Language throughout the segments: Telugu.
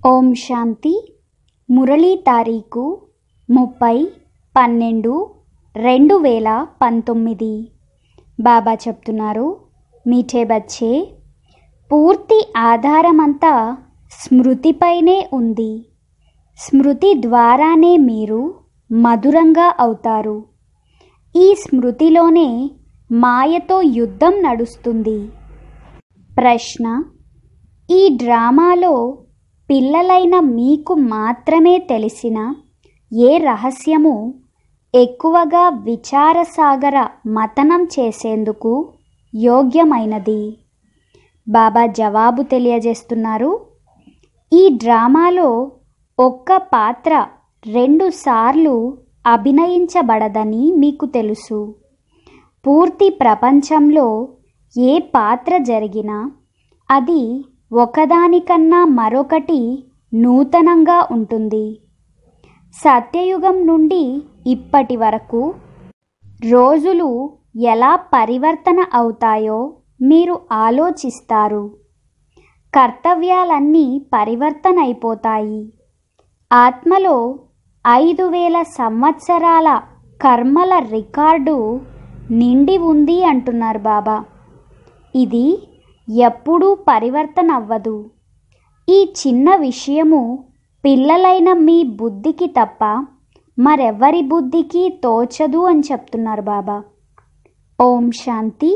ఓం శాంతి మురళీ తారీఖు ముప్పై పన్నెండు రెండు వేల పంతొమ్మిది బాబా చెప్తున్నారు మీఠే బచ్చే పూర్తి ఆధారమంతా స్మృతిపైనే ఉంది స్మృతి ద్వారానే మీరు మధురంగా అవుతారు ఈ స్మృతిలోనే మాయతో యుద్ధం నడుస్తుంది ప్రశ్న ఈ డ్రామాలో పిల్లలైన మీకు మాత్రమే తెలిసిన ఏ రహస్యము ఎక్కువగా విచారసాగర మతనం చేసేందుకు యోగ్యమైనది బాబా జవాబు తెలియజేస్తున్నారు ఈ డ్రామాలో ఒక్క పాత్ర రెండుసార్లు అభినయించబడదని మీకు తెలుసు పూర్తి ప్రపంచంలో ఏ పాత్ర జరిగినా అది ఒకదానికన్నా మరొకటి నూతనంగా ఉంటుంది సత్యయుగం నుండి ఇప్పటి వరకు రోజులు ఎలా పరివర్తన అవుతాయో మీరు ఆలోచిస్తారు కర్తవ్యాలన్నీ పరివర్తన అయిపోతాయి ఆత్మలో ఐదు వేల సంవత్సరాల కర్మల రికార్డు నిండి ఉంది అంటున్నారు బాబా ఇది ఎప్పుడూ పరివర్తన అవ్వదు ఈ చిన్న విషయము పిల్లలైన మీ బుద్ధికి తప్ప మరెవ్వరి బుద్ధికి తోచదు అని చెప్తున్నారు బాబా ఓం శాంతి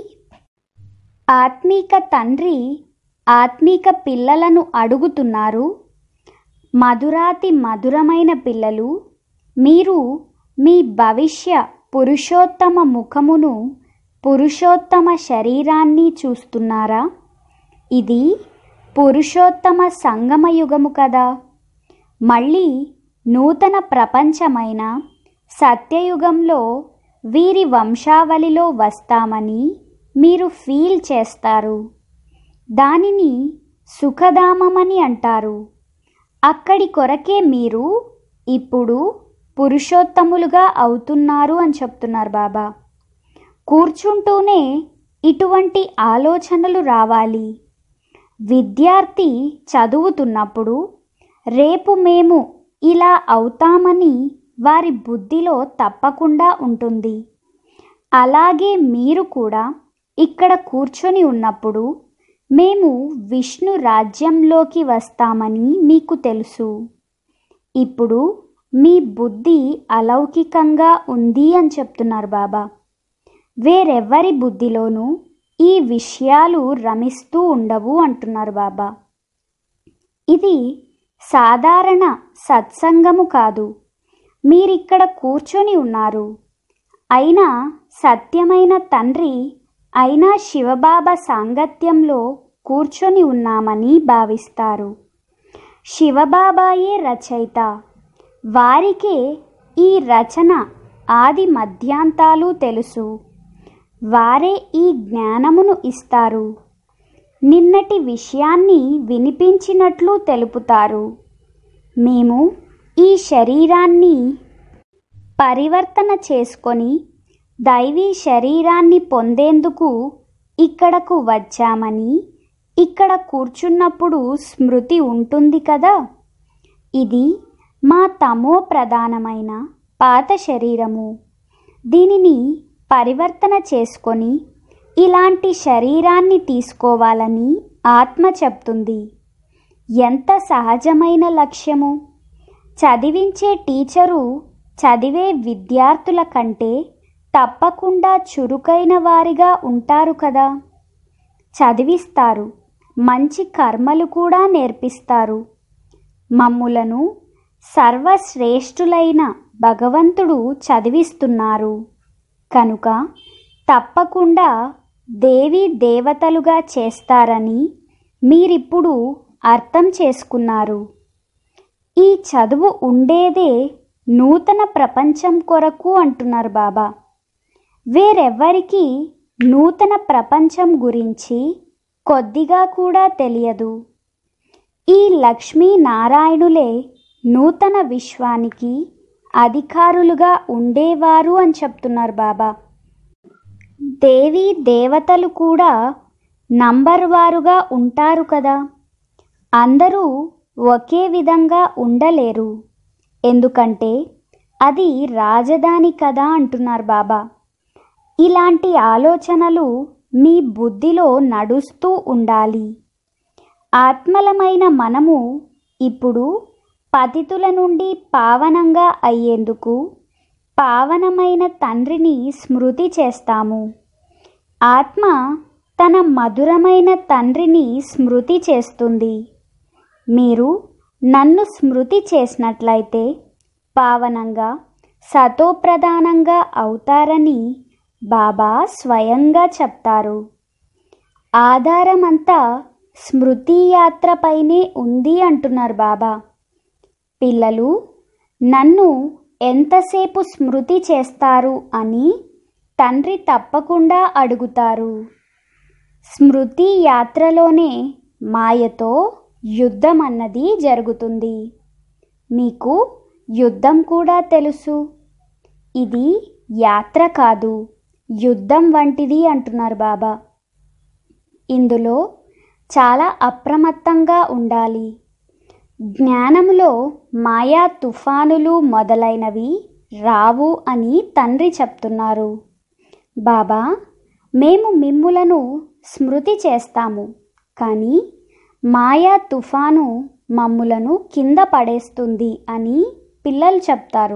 ఆత్మీక తండ్రి ఆత్మీక పిల్లలను అడుగుతున్నారు మధురాతి మధురమైన పిల్లలు మీరు మీ భవిష్య పురుషోత్తమ ముఖమును పురుషోత్తమ శరీరాన్ని చూస్తున్నారా ఇది పురుషోత్తమ సంగమయుగము కదా మళ్ళీ నూతన ప్రపంచమైన సత్యయుగంలో వీరి వంశావళిలో వస్తామని మీరు ఫీల్ చేస్తారు దానిని సుఖధామమని అంటారు అక్కడి కొరకే మీరు ఇప్పుడు పురుషోత్తములుగా అవుతున్నారు అని చెప్తున్నారు బాబా కూర్చుంటూనే ఇటువంటి ఆలోచనలు రావాలి విద్యార్థి చదువుతున్నప్పుడు రేపు మేము ఇలా అవుతామని వారి బుద్ధిలో తప్పకుండా ఉంటుంది అలాగే మీరు కూడా ఇక్కడ కూర్చొని ఉన్నప్పుడు మేము విష్ణు రాజ్యంలోకి వస్తామని మీకు తెలుసు ఇప్పుడు మీ బుద్ధి అలౌకికంగా ఉంది అని చెప్తున్నారు బాబా వేరెవ్వరి బుద్ధిలోనూ ఈ విషయాలు రమిస్తూ ఉండవు అంటున్నారు బాబా ఇది సాధారణ సత్సంగము కాదు మీరిక్కడ కూర్చొని ఉన్నారు అయినా సత్యమైన తండ్రి అయినా శివబాబా సాంగత్యంలో కూర్చొని ఉన్నామని భావిస్తారు శివబాబాయే రచయిత వారికే ఈ రచన ఆది మధ్యాంతాలు తెలుసు వారే ఈ జ్ఞానమును ఇస్తారు నిన్నటి విషయాన్ని వినిపించినట్లు తెలుపుతారు మేము ఈ శరీరాన్ని పరివర్తన చేసుకొని దైవీ శరీరాన్ని పొందేందుకు ఇక్కడకు వచ్చామని ఇక్కడ కూర్చున్నప్పుడు స్మృతి ఉంటుంది కదా ఇది మా తమో ప్రధానమైన పాత శరీరము దీనిని పరివర్తన చేసుకొని ఇలాంటి శరీరాన్ని తీసుకోవాలని ఆత్మ చెప్తుంది ఎంత సహజమైన లక్ష్యము చదివించే టీచరు చదివే విద్యార్థుల కంటే తప్పకుండా చురుకైన వారిగా ఉంటారు కదా చదివిస్తారు మంచి కర్మలు కూడా నేర్పిస్తారు మమ్ములను సర్వశ్రేష్ఠులైన భగవంతుడు చదివిస్తున్నారు కనుక తప్పకుండా దేవి దేవతలుగా చేస్తారని మీరిప్పుడు అర్థం చేసుకున్నారు ఈ చదువు ఉండేదే నూతన ప్రపంచం కొరకు అంటున్నారు బాబా వేరెవ్వరికి నూతన ప్రపంచం గురించి కొద్దిగా కూడా తెలియదు ఈ లక్ష్మీనారాయణులే నూతన విశ్వానికి అధికారులుగా ఉండేవారు అని చెప్తున్నారు బాబా దేవీ దేవతలు కూడా నంబర్ వారుగా ఉంటారు కదా అందరూ ఒకే విధంగా ఉండలేరు ఎందుకంటే అది రాజధాని కదా అంటున్నారు బాబా ఇలాంటి ఆలోచనలు మీ బుద్ధిలో నడుస్తూ ఉండాలి ఆత్మలమైన మనము ఇప్పుడు పతితుల నుండి పావనంగా అయ్యేందుకు పావనమైన తండ్రిని స్మృతి చేస్తాము ఆత్మ తన మధురమైన తండ్రిని స్మృతి చేస్తుంది మీరు నన్ను స్మృతి చేసినట్లయితే పావనంగా సతోప్రధానంగా అవుతారని బాబా స్వయంగా చెప్తారు ఆధారమంతా స్మృతి యాత్రపైనే ఉంది అంటున్నారు బాబా పిల్లలు నన్ను ఎంతసేపు స్మృతి చేస్తారు అని తండ్రి తప్పకుండా అడుగుతారు స్మృతి యాత్రలోనే మాయతో యుద్ధం అన్నది జరుగుతుంది మీకు యుద్ధం కూడా తెలుసు ఇది యాత్ర కాదు యుద్ధం వంటిది అంటున్నారు బాబా ఇందులో చాలా అప్రమత్తంగా ఉండాలి జ్ఞానంలో మాయా తుఫానులు మొదలైనవి రావు అని తండ్రి చెప్తున్నారు బాబా మేము మిమ్ములను స్మృతి చేస్తాము కానీ మాయా తుఫాను మమ్ములను కింద పడేస్తుంది అని పిల్లలు చెప్తారు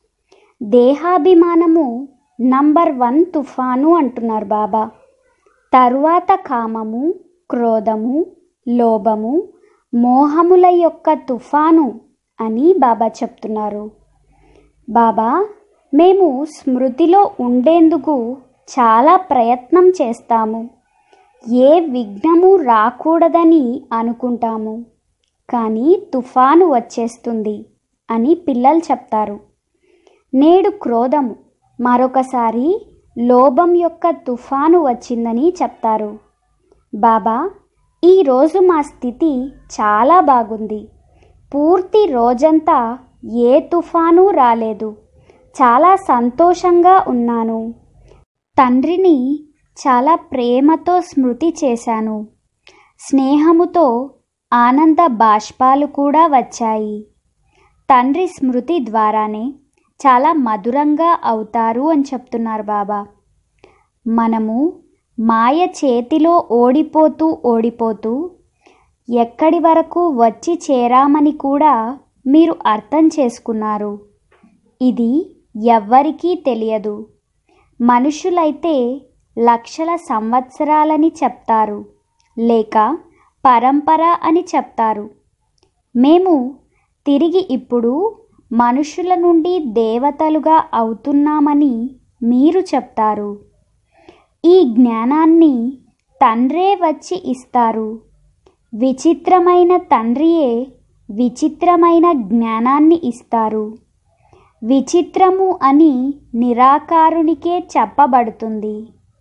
దేహాభిమానము నంబర్ వన్ తుఫాను అంటున్నారు బాబా తరువాత కామము క్రోధము లోభము మోహముల యొక్క తుఫాను అని బాబా చెప్తున్నారు బాబా మేము స్మృతిలో ఉండేందుకు చాలా ప్రయత్నం చేస్తాము ఏ విఘ్నము రాకూడదని అనుకుంటాము కానీ తుఫాను వచ్చేస్తుంది అని పిల్లలు చెప్తారు నేడు క్రోధము మరొకసారి లోభం యొక్క తుఫాను వచ్చిందని చెప్తారు బాబా ఈరోజు మా స్థితి చాలా బాగుంది పూర్తి రోజంతా ఏ తుఫాను రాలేదు చాలా సంతోషంగా ఉన్నాను తండ్రిని చాలా ప్రేమతో స్మృతి చేశాను స్నేహముతో ఆనంద బాష్పాలు కూడా వచ్చాయి తండ్రి స్మృతి ద్వారానే చాలా మధురంగా అవుతారు అని చెప్తున్నారు బాబా మనము మాయ చేతిలో ఓడిపోతూ ఓడిపోతూ ఎక్కడి వరకు వచ్చి చేరామని కూడా మీరు అర్థం చేసుకున్నారు ఇది ఎవ్వరికీ తెలియదు మనుషులైతే లక్షల సంవత్సరాలని చెప్తారు లేక పరంపర అని చెప్తారు మేము తిరిగి ఇప్పుడు మనుషుల నుండి దేవతలుగా అవుతున్నామని మీరు చెప్తారు ఈ జ్ఞానాన్ని తండ్రే వచ్చి ఇస్తారు విచిత్రమైన తండ్రియే విచిత్రమైన జ్ఞానాన్ని ఇస్తారు విచిత్రము అని నిరాకారునికే చెప్పబడుతుంది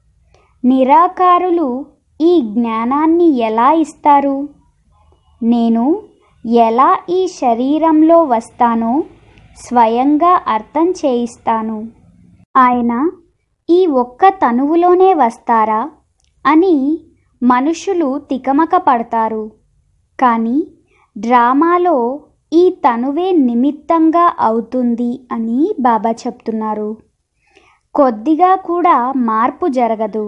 నిరాకారులు ఈ జ్ఞానాన్ని ఎలా ఇస్తారు నేను ఎలా ఈ శరీరంలో వస్తానో స్వయంగా అర్థం చేయిస్తాను ఆయన ఈ ఒక్క తనువులోనే వస్తారా అని మనుషులు తికమక పడతారు కానీ డ్రామాలో ఈ తనువే నిమిత్తంగా అవుతుంది అని బాబా చెప్తున్నారు కొద్దిగా కూడా మార్పు జరగదు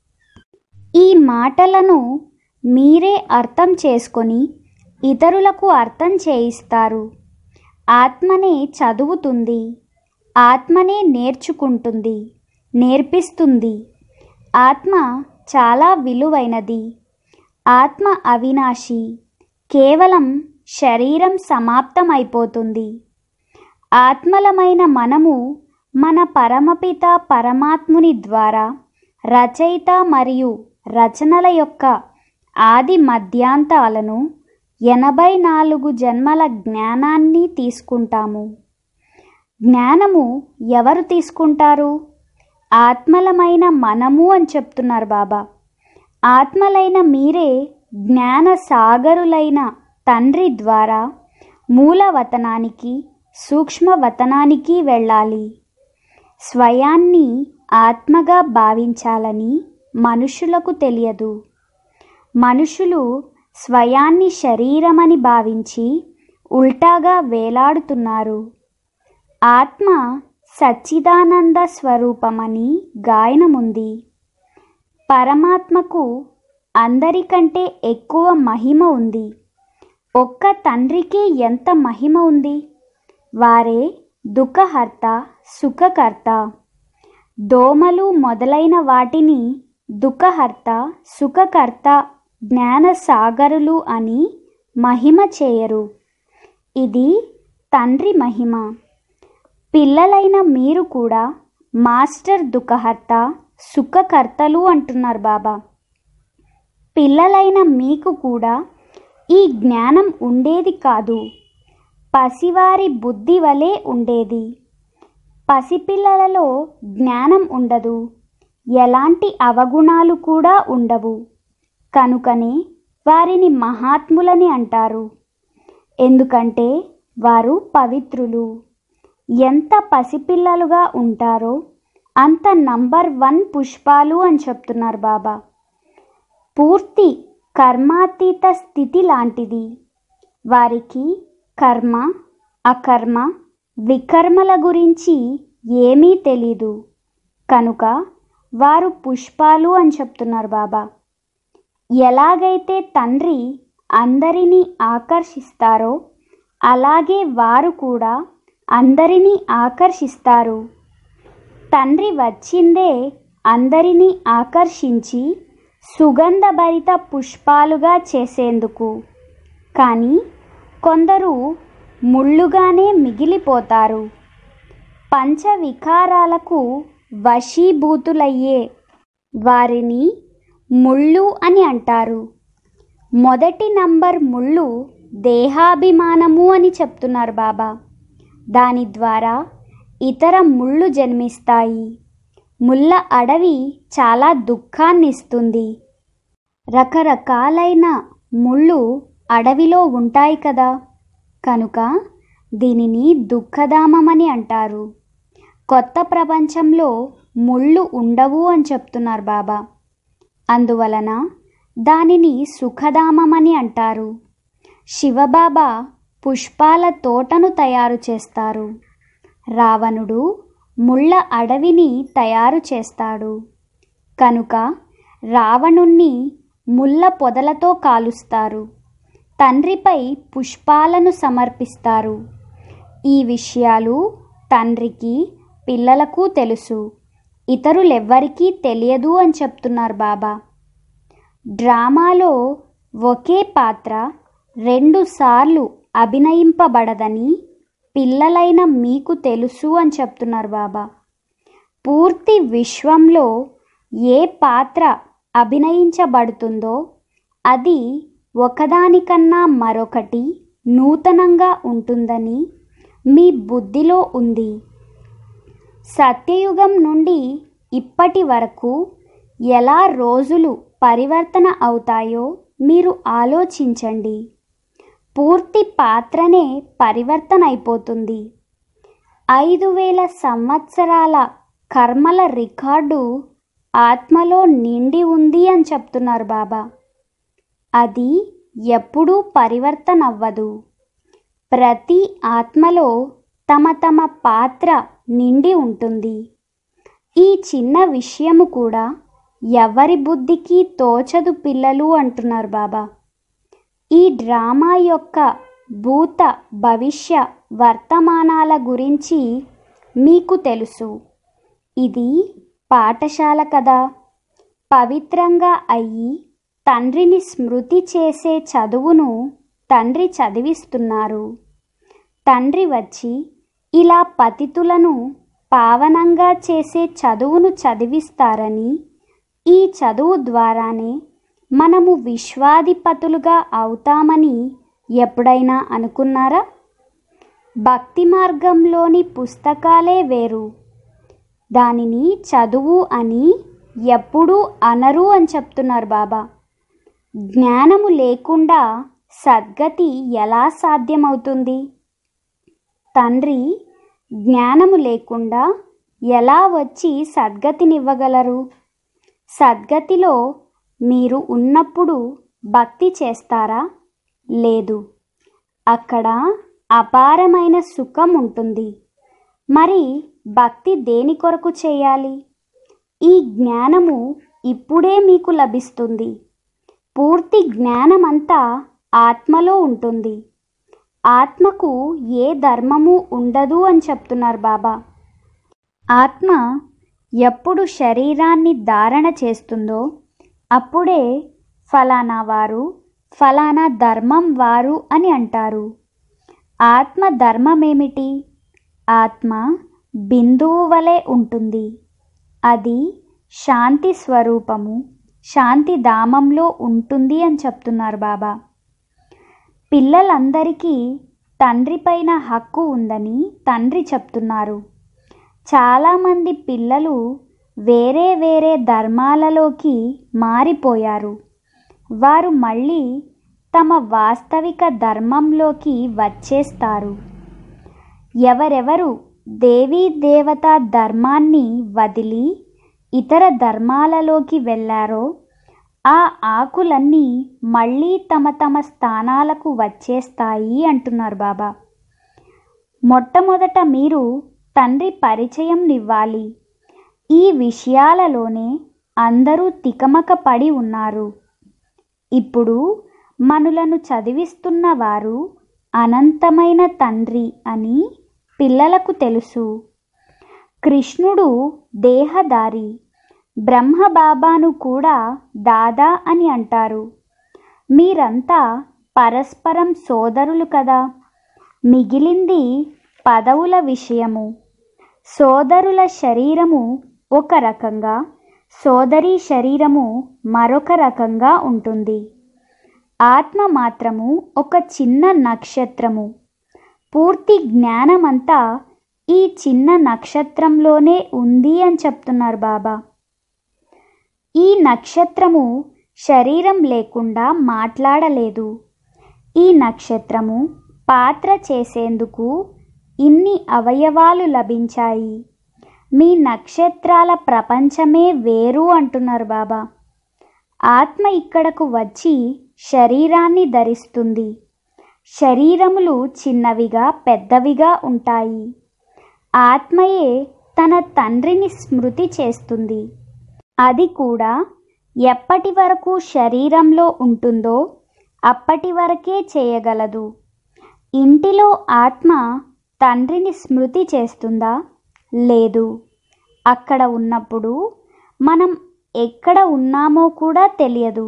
ఈ మాటలను మీరే అర్థం చేసుకొని ఇతరులకు అర్థం చేయిస్తారు ఆత్మనే చదువుతుంది ఆత్మనే నేర్చుకుంటుంది నేర్పిస్తుంది ఆత్మ చాలా విలువైనది ఆత్మ అవినాశి కేవలం శరీరం సమాప్తమైపోతుంది ఆత్మలమైన మనము మన పరమపిత పరమాత్ముని ద్వారా రచయిత మరియు రచనల యొక్క ఆది మధ్యాంతాలను ఎనభై నాలుగు జన్మల జ్ఞానాన్ని తీసుకుంటాము జ్ఞానము ఎవరు తీసుకుంటారు ఆత్మలమైన మనము అని చెప్తున్నారు బాబా ఆత్మలైన మీరే జ్ఞాన సాగరులైన తండ్రి ద్వారా మూలవతనానికి సూక్ష్మవతనానికి వెళ్ళాలి స్వయాన్ని ఆత్మగా భావించాలని మనుషులకు తెలియదు మనుషులు స్వయాన్ని శరీరమని భావించి ఉల్టాగా వేలాడుతున్నారు ఆత్మ సచ్చిదానంద స్వరూపమని గాయనముంది పరమాత్మకు అందరికంటే ఎక్కువ మహిమ ఉంది ఒక్క తండ్రికే ఎంత మహిమ ఉంది వారే దుఃఖహర్త సుఖకర్త దోమలు మొదలైన వాటిని దుఃఖహర్త సుఖకర్త జ్ఞాన సాగరులు అని మహిమ చేయరు ఇది తండ్రి మహిమ పిల్లలైన మీరు కూడా మాస్టర్ దుఃఖహర్త సుఖకర్తలు అంటున్నారు బాబా పిల్లలైన మీకు కూడా ఈ జ్ఞానం ఉండేది కాదు పసివారి బుద్ధి వలె ఉండేది పసిపిల్లలలో జ్ఞానం ఉండదు ఎలాంటి అవగుణాలు కూడా ఉండవు కనుకనే వారిని మహాత్ములని అంటారు ఎందుకంటే వారు పవిత్రులు ఎంత పసిపిల్లలుగా ఉంటారో అంత నంబర్ వన్ పుష్పాలు అని చెప్తున్నారు బాబా పూర్తి కర్మాతీత స్థితి లాంటిది వారికి కర్మ అకర్మ వికర్మల గురించి ఏమీ తెలీదు కనుక వారు పుష్పాలు అని చెప్తున్నారు బాబా ఎలాగైతే తండ్రి అందరినీ ఆకర్షిస్తారో అలాగే వారు కూడా అందరినీ ఆకర్షిస్తారు తండ్రి వచ్చిందే అందరినీ ఆకర్షించి సుగంధభరిత పుష్పాలుగా చేసేందుకు కానీ కొందరు ముళ్ళుగానే మిగిలిపోతారు పంచవికారాలకు వశీభూతులయ్యే వారిని ముళ్ళు అని అంటారు మొదటి నంబర్ ముళ్ళు దేహాభిమానము అని చెప్తున్నారు బాబా దాని ద్వారా ఇతర ముళ్ళు జన్మిస్తాయి ముళ్ళ అడవి చాలా దుఃఖాన్నిస్తుంది రకరకాలైన ముళ్ళు అడవిలో ఉంటాయి కదా కనుక దీనిని దుఃఖధామమని అంటారు కొత్త ప్రపంచంలో ముళ్ళు ఉండవు అని చెప్తున్నారు బాబా అందువలన దానిని సుఖధామమని అంటారు శివబాబా పుష్పాల తోటను తయారు చేస్తారు రావణుడు ముళ్ళ అడవిని తయారు చేస్తాడు కనుక రావణుణ్ణి ముళ్ళ పొదలతో కాలుస్తారు తండ్రిపై పుష్పాలను సమర్పిస్తారు ఈ విషయాలు తండ్రికి పిల్లలకు తెలుసు ఇతరులెవ్వరికీ తెలియదు అని చెప్తున్నారు బాబా డ్రామాలో ఒకే పాత్ర రెండుసార్లు అభినయింపబడదని పిల్లలైన మీకు తెలుసు అని చెప్తున్నారు బాబా పూర్తి విశ్వంలో ఏ పాత్ర అభినయించబడుతుందో అది ఒకదానికన్నా మరొకటి నూతనంగా ఉంటుందని మీ బుద్ధిలో ఉంది సత్యయుగం నుండి ఇప్పటి వరకు ఎలా రోజులు పరివర్తన అవుతాయో మీరు ఆలోచించండి పూర్తి పాత్రనే పరివర్తన అయిపోతుంది ఐదు వేల సంవత్సరాల కర్మల రికార్డు ఆత్మలో నిండి ఉంది అని చెప్తున్నారు బాబా అది ఎప్పుడూ పరివర్తన అవ్వదు ప్రతి ఆత్మలో తమ తమ పాత్ర నిండి ఉంటుంది ఈ చిన్న విషయము కూడా ఎవరి బుద్ధికి తోచదు పిల్లలు అంటున్నారు బాబా ఈ డ్రామా యొక్క భూత భవిష్య వర్తమానాల గురించి మీకు తెలుసు ఇది పాఠశాల కదా పవిత్రంగా అయ్యి తండ్రిని స్మృతి చేసే చదువును తండ్రి చదివిస్తున్నారు తండ్రి వచ్చి ఇలా పతితులను పావనంగా చేసే చదువును చదివిస్తారని ఈ చదువు ద్వారానే మనము విశ్వాధిపతులుగా అవుతామని ఎప్పుడైనా అనుకున్నారా భక్తి మార్గంలోని పుస్తకాలే వేరు దానిని చదువు అని ఎప్పుడూ అనరు అని చెప్తున్నారు బాబా జ్ఞానము లేకుండా సద్గతి ఎలా సాధ్యమవుతుంది తండ్రి జ్ఞానము లేకుండా ఎలా వచ్చి సద్గతినివ్వగలరు సద్గతిలో మీరు ఉన్నప్పుడు భక్తి చేస్తారా లేదు అక్కడ అపారమైన సుఖం ఉంటుంది మరి భక్తి దేని కొరకు చేయాలి ఈ జ్ఞానము ఇప్పుడే మీకు లభిస్తుంది పూర్తి జ్ఞానమంతా ఆత్మలో ఉంటుంది ఆత్మకు ఏ ధర్మము ఉండదు అని చెప్తున్నారు బాబా ఆత్మ ఎప్పుడు శరీరాన్ని ధారణ చేస్తుందో అప్పుడే ఫలానా వారు ఫలానా ధర్మం వారు అని అంటారు ఆత్మ ధర్మమేమిటి ఆత్మ బిందువు వలె ఉంటుంది అది శాంతి స్వరూపము శాంతి ధామంలో ఉంటుంది అని చెప్తున్నారు బాబా పిల్లలందరికీ తండ్రి పైన హక్కు ఉందని తండ్రి చెప్తున్నారు చాలామంది పిల్లలు వేరే వేరే ధర్మాలలోకి మారిపోయారు వారు మళ్ళీ తమ వాస్తవిక ధర్మంలోకి వచ్చేస్తారు ఎవరెవరు దేవీ దేవత ధర్మాన్ని వదిలి ఇతర ధర్మాలలోకి వెళ్ళారో ఆ ఆకులన్నీ మళ్ళీ తమ తమ స్థానాలకు వచ్చేస్తాయి అంటున్నారు బాబా మొట్టమొదట మీరు తండ్రి పరిచయం నివ్వాలి ఈ విషయాలలోనే అందరూ తికమక పడి ఉన్నారు ఇప్పుడు మనులను చదివిస్తున్న వారు అనంతమైన తండ్రి అని పిల్లలకు తెలుసు కృష్ణుడు దేహదారి బ్రహ్మబాబాను కూడా దాదా అని అంటారు మీరంతా పరస్పరం సోదరులు కదా మిగిలింది పదవుల విషయము సోదరుల శరీరము ఒక రకంగా సోదరి శరీరము మరొక రకంగా ఉంటుంది ఆత్మ మాత్రము ఒక చిన్న నక్షత్రము పూర్తి జ్ఞానమంతా ఈ చిన్న నక్షత్రంలోనే ఉంది అని చెప్తున్నారు బాబా ఈ నక్షత్రము శరీరం లేకుండా మాట్లాడలేదు ఈ నక్షత్రము పాత్ర చేసేందుకు ఇన్ని అవయవాలు లభించాయి మీ నక్షత్రాల ప్రపంచమే వేరు అంటున్నారు బాబా ఆత్మ ఇక్కడకు వచ్చి శరీరాన్ని ధరిస్తుంది శరీరములు చిన్నవిగా పెద్దవిగా ఉంటాయి ఆత్మయే తన తండ్రిని స్మృతి చేస్తుంది అది కూడా ఎప్పటి వరకు శరీరంలో ఉంటుందో అప్పటి వరకే చేయగలదు ఇంటిలో ఆత్మ తండ్రిని స్మృతి చేస్తుందా లేదు అక్కడ ఉన్నప్పుడు మనం ఎక్కడ ఉన్నామో కూడా తెలియదు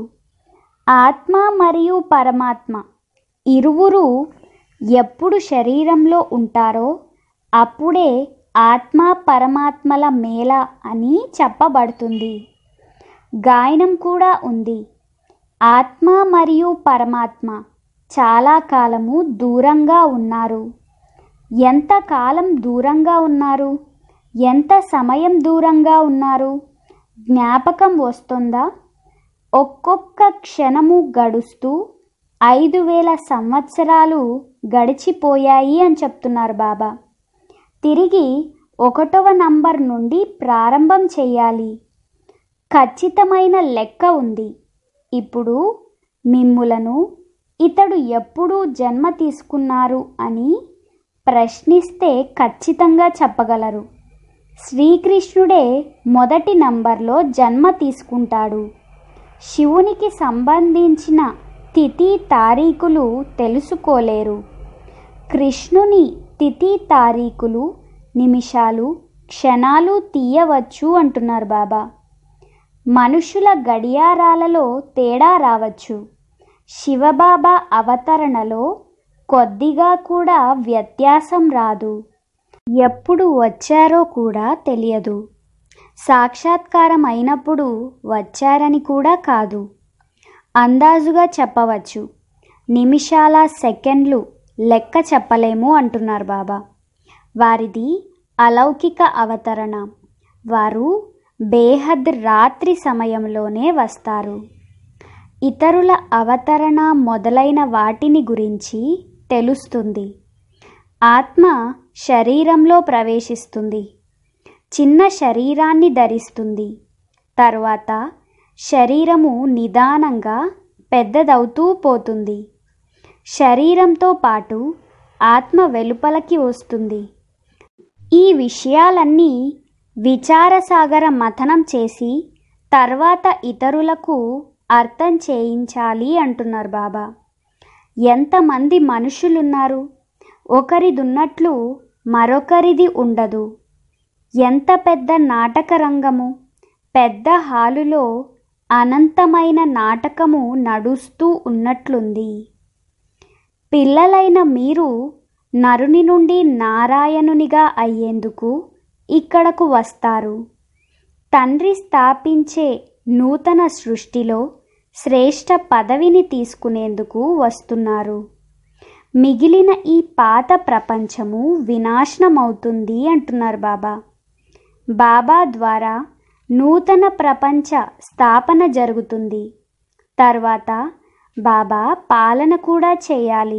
ఆత్మ మరియు పరమాత్మ ఇరువురు ఎప్పుడు శరీరంలో ఉంటారో అప్పుడే ఆత్మ పరమాత్మల మేళ అని చెప్పబడుతుంది గాయనం కూడా ఉంది ఆత్మ మరియు పరమాత్మ చాలా కాలము దూరంగా ఉన్నారు ఎంత కాలం దూరంగా ఉన్నారు ఎంత సమయం దూరంగా ఉన్నారు జ్ఞాపకం వస్తుందా ఒక్కొక్క క్షణము గడుస్తూ ఐదు వేల సంవత్సరాలు గడిచిపోయాయి అని చెప్తున్నారు బాబా తిరిగి ఒకటవ నంబర్ నుండి ప్రారంభం చేయాలి ఖచ్చితమైన లెక్క ఉంది ఇప్పుడు మిమ్ములను ఇతడు ఎప్పుడు జన్మ తీసుకున్నారు అని ప్రశ్నిస్తే ఖచ్చితంగా చెప్పగలరు శ్రీకృష్ణుడే మొదటి నంబర్లో జన్మ తీసుకుంటాడు శివునికి సంబంధించిన తిథి తారీఖులు తెలుసుకోలేరు కృష్ణుని తిథి తారీఖులు నిమిషాలు క్షణాలు తీయవచ్చు అంటున్నారు బాబా మనుషుల గడియారాలలో తేడా రావచ్చు శివబాబా అవతరణలో కొద్దిగా కూడా వ్యత్యాసం రాదు ఎప్పుడు వచ్చారో కూడా తెలియదు సాక్షాత్కారం అయినప్పుడు వచ్చారని కూడా కాదు అందాజుగా చెప్పవచ్చు నిమిషాల సెకండ్లు లెక్క చెప్పలేము అంటున్నారు బాబా వారిది అలౌకిక అవతరణ వారు బేహద్ రాత్రి సమయంలోనే వస్తారు ఇతరుల అవతరణ మొదలైన వాటిని గురించి తెలుస్తుంది ఆత్మ శరీరంలో ప్రవేశిస్తుంది చిన్న శరీరాన్ని ధరిస్తుంది తర్వాత శరీరము నిదానంగా పెద్దదవుతూ పోతుంది శరీరంతో పాటు ఆత్మ వెలుపలకి వస్తుంది ఈ విషయాలన్నీ విచారసాగర మథనం చేసి తర్వాత ఇతరులకు అర్థం చేయించాలి అంటున్నారు బాబా ఎంతమంది మనుషులున్నారు ఒకరిదున్నట్లు మరొకరిది ఉండదు ఎంత పెద్ద నాటక రంగము పెద్ద హాలులో అనంతమైన నాటకము నడుస్తూ ఉన్నట్లుంది పిల్లలైన మీరు నరుని నుండి నారాయణునిగా అయ్యేందుకు ఇక్కడకు వస్తారు తండ్రి స్థాపించే నూతన సృష్టిలో శ్రేష్ఠ పదవిని తీసుకునేందుకు వస్తున్నారు మిగిలిన ఈ పాత ప్రపంచము వినాశనమవుతుంది అంటున్నారు బాబా బాబా ద్వారా నూతన ప్రపంచ స్థాపన జరుగుతుంది తర్వాత బాబా పాలన కూడా చేయాలి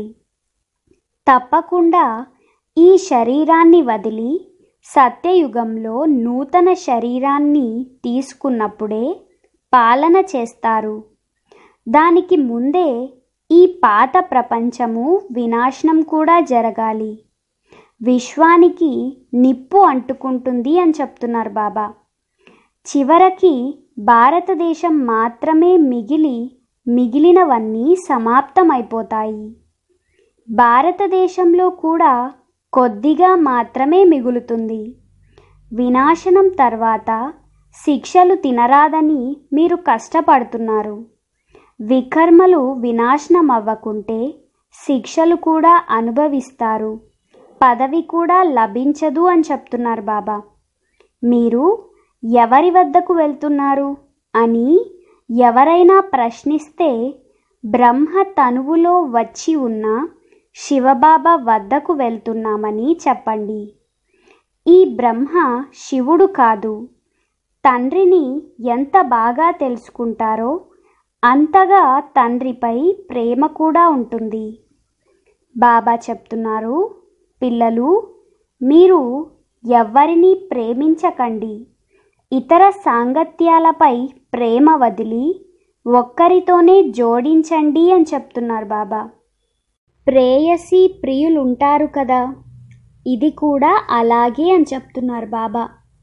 తప్పకుండా ఈ శరీరాన్ని వదిలి సత్యయుగంలో నూతన శరీరాన్ని తీసుకున్నప్పుడే పాలన చేస్తారు దానికి ముందే ఈ పాత ప్రపంచము వినాశనం కూడా జరగాలి విశ్వానికి నిప్పు అంటుకుంటుంది అని చెప్తున్నారు బాబా చివరికి భారతదేశం మాత్రమే మిగిలి మిగిలినవన్నీ సమాప్తమైపోతాయి భారతదేశంలో కూడా కొద్దిగా మాత్రమే మిగులుతుంది వినాశనం తర్వాత శిక్షలు తినరాదని మీరు కష్టపడుతున్నారు వికర్మలు వినాశనం అవ్వకుంటే శిక్షలు కూడా అనుభవిస్తారు పదవి కూడా లభించదు అని చెప్తున్నారు బాబా మీరు ఎవరి వద్దకు వెళ్తున్నారు అని ఎవరైనా ప్రశ్నిస్తే బ్రహ్మ తనువులో వచ్చి ఉన్న శివబాబా వద్దకు వెళ్తున్నామని చెప్పండి ఈ బ్రహ్మ శివుడు కాదు తండ్రిని ఎంత బాగా తెలుసుకుంటారో అంతగా తండ్రిపై ప్రేమ కూడా ఉంటుంది బాబా చెప్తున్నారు పిల్లలు మీరు ఎవ్వరినీ ప్రేమించకండి ఇతర సాంగత్యాలపై ప్రేమ వదిలి ఒక్కరితోనే జోడించండి అని చెప్తున్నారు బాబా ప్రేయసి ప్రియులుంటారు కదా ఇది కూడా అలాగే అని చెప్తున్నారు బాబా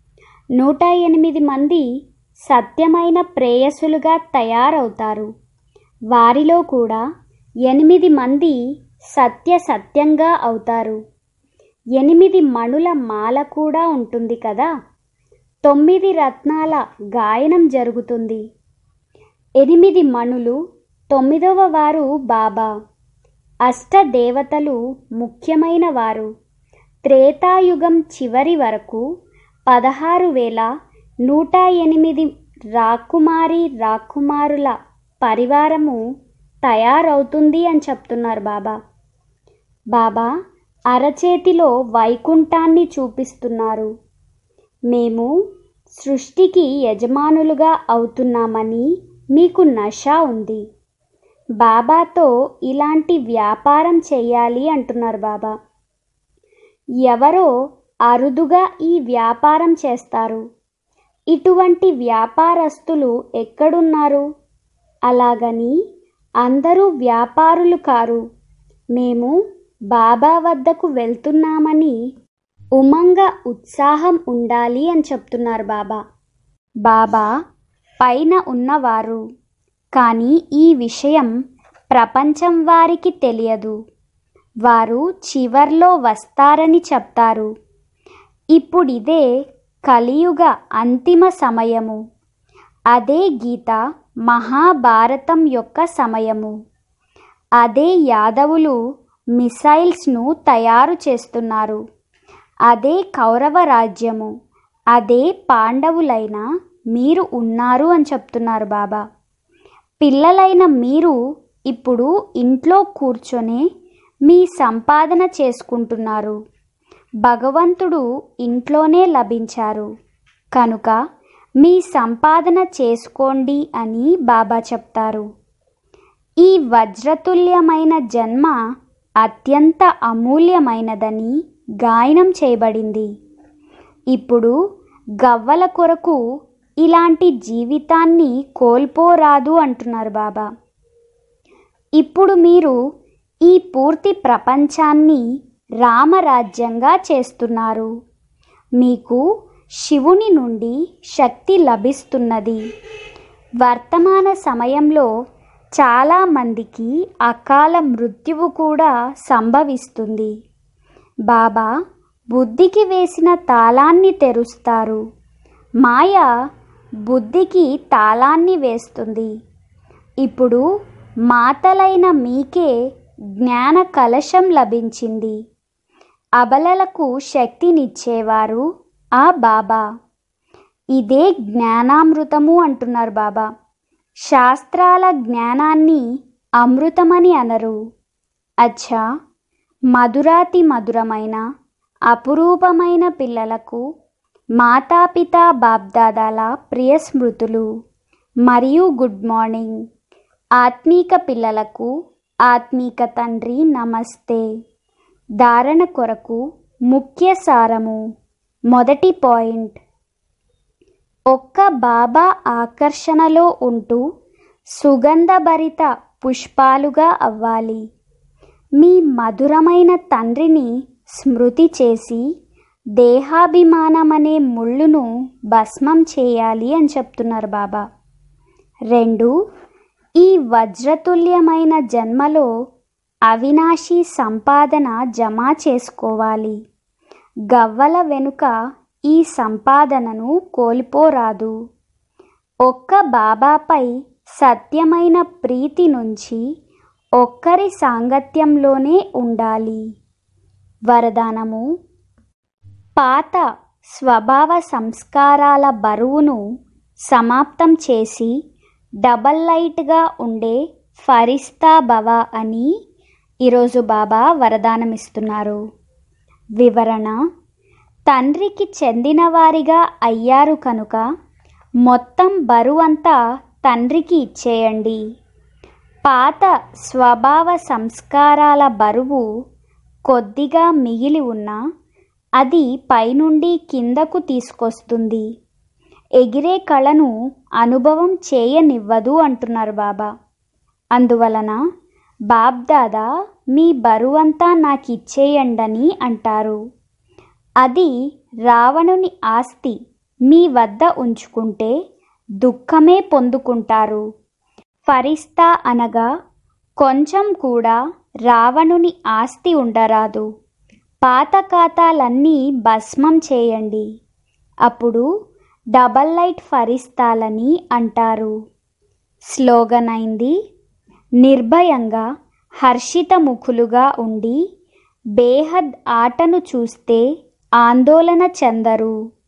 నూట ఎనిమిది మంది సత్యమైన ప్రేయసులుగా తయారవుతారు వారిలో కూడా ఎనిమిది మంది సత్య సత్యంగా అవుతారు ఎనిమిది మణుల మాల కూడా ఉంటుంది కదా తొమ్మిది రత్నాల గాయనం జరుగుతుంది ఎనిమిది మణులు తొమ్మిదవ వారు బాబా అష్ట దేవతలు ముఖ్యమైన వారు త్రేతాయుగం చివరి వరకు పదహారు వేల నూట ఎనిమిది రాకుమారి రాకుమారుల పరివారము తయారవుతుంది అని చెప్తున్నారు బాబా బాబా అరచేతిలో వైకుంఠాన్ని చూపిస్తున్నారు మేము సృష్టికి యజమానులుగా అవుతున్నామని మీకు నష ఉంది బాబాతో ఇలాంటి వ్యాపారం చేయాలి అంటున్నారు బాబా ఎవరో అరుదుగా ఈ వ్యాపారం చేస్తారు ఇటువంటి వ్యాపారస్తులు ఎక్కడున్నారు అలాగని అందరూ వ్యాపారులు కారు మేము బాబా వద్దకు వెళ్తున్నామని ఉమంగ ఉత్సాహం ఉండాలి అని చెప్తున్నారు బాబా బాబా పైన ఉన్నవారు కానీ ఈ విషయం ప్రపంచం వారికి తెలియదు వారు చివర్లో వస్తారని చెప్తారు ఇప్పుడిదే కలియుగ అంతిమ సమయము అదే గీత మహాభారతం యొక్క సమయము అదే యాదవులు మిసైల్స్ను తయారు చేస్తున్నారు అదే కౌరవ రాజ్యము అదే పాండవులైన మీరు ఉన్నారు అని చెప్తున్నారు బాబా పిల్లలైన మీరు ఇప్పుడు ఇంట్లో కూర్చొని మీ సంపాదన చేసుకుంటున్నారు భగవంతుడు ఇంట్లోనే లభించారు కనుక మీ సంపాదన చేసుకోండి అని బాబా చెప్తారు ఈ వజ్రతుల్యమైన జన్మ అత్యంత అమూల్యమైనదని గాయనం చేయబడింది ఇప్పుడు గవ్వల కొరకు ఇలాంటి జీవితాన్ని కోల్పోరాదు అంటున్నారు బాబా ఇప్పుడు మీరు ఈ పూర్తి ప్రపంచాన్ని రామరాజ్యంగా చేస్తున్నారు మీకు శివుని నుండి శక్తి లభిస్తున్నది వర్తమాన సమయంలో చాలామందికి అకాల మృత్యువు కూడా సంభవిస్తుంది బాబా బుద్ధికి వేసిన తాళాన్ని తెరుస్తారు మాయ బుద్ధికి తాళాన్ని వేస్తుంది ఇప్పుడు మాతలైన మీకే జ్ఞాన కలశం లభించింది అబలలకు శక్తినిచ్చేవారు ఆ బాబా ఇదే జ్ఞానామృతము అంటున్నారు బాబా శాస్త్రాల జ్ఞానాన్ని అమృతమని అనరు అచ్చా మధురాతి మధురమైన అపురూపమైన పిల్లలకు మాతాపిత బాబ్దాదాల ప్రియ స్మృతులు మరియు గుడ్ మార్నింగ్ ఆత్మీక పిల్లలకు ఆత్మీక తండ్రి నమస్తే ధారణ కొరకు ముఖ్య సారము మొదటి పాయింట్ ఒక్క బాబా ఆకర్షణలో ఉంటూ సుగంధభరిత పుష్పాలుగా అవ్వాలి మీ మధురమైన తండ్రిని స్మృతి చేసి దేహాభిమానమనే ముళ్ళును భస్మం చేయాలి అని చెప్తున్నారు బాబా రెండు ఈ వజ్రతుల్యమైన జన్మలో అవినాశి సంపాదన జమ చేసుకోవాలి గవ్వల వెనుక ఈ సంపాదనను కోల్పోరాదు ఒక్క బాబాపై సత్యమైన ప్రీతి నుంచి ఒక్కరి సాంగత్యంలోనే ఉండాలి వరదానము పాత స్వభావ సంస్కారాల బరువును సమాప్తం చేసి డబల్ లైట్గా ఉండే ఫరిస్తా భవ అని ఈరోజు బాబా వరదానం ఇస్తున్నారు వివరణ తండ్రికి చెందినవారిగా అయ్యారు కనుక మొత్తం బరువంతా తండ్రికి ఇచ్చేయండి పాత స్వభావ సంస్కారాల బరువు కొద్దిగా మిగిలి ఉన్నా అది పైనుండి కిందకు తీసుకొస్తుంది ఎగిరే కళను అనుభవం చేయనివ్వదు అంటున్నారు బాబా అందువలన బాబ్దాదా మీ బరువంతా నాకు ఇచ్చేయండని అంటారు అది రావణుని ఆస్తి మీ వద్ద ఉంచుకుంటే దుఃఖమే పొందుకుంటారు ఫరిస్తా అనగా కొంచెం కూడా రావణుని ఆస్తి ఉండరాదు పాత ఖాతాలన్నీ భస్మం చేయండి అప్పుడు డబల్ లైట్ ఫరిస్తాలని అంటారు స్లోగన్ అయింది నిర్భయంగా హర్షిత ముఖులుగా ఉండి బేహద్ ఆటను చూస్తే ఆందోళన చెందరు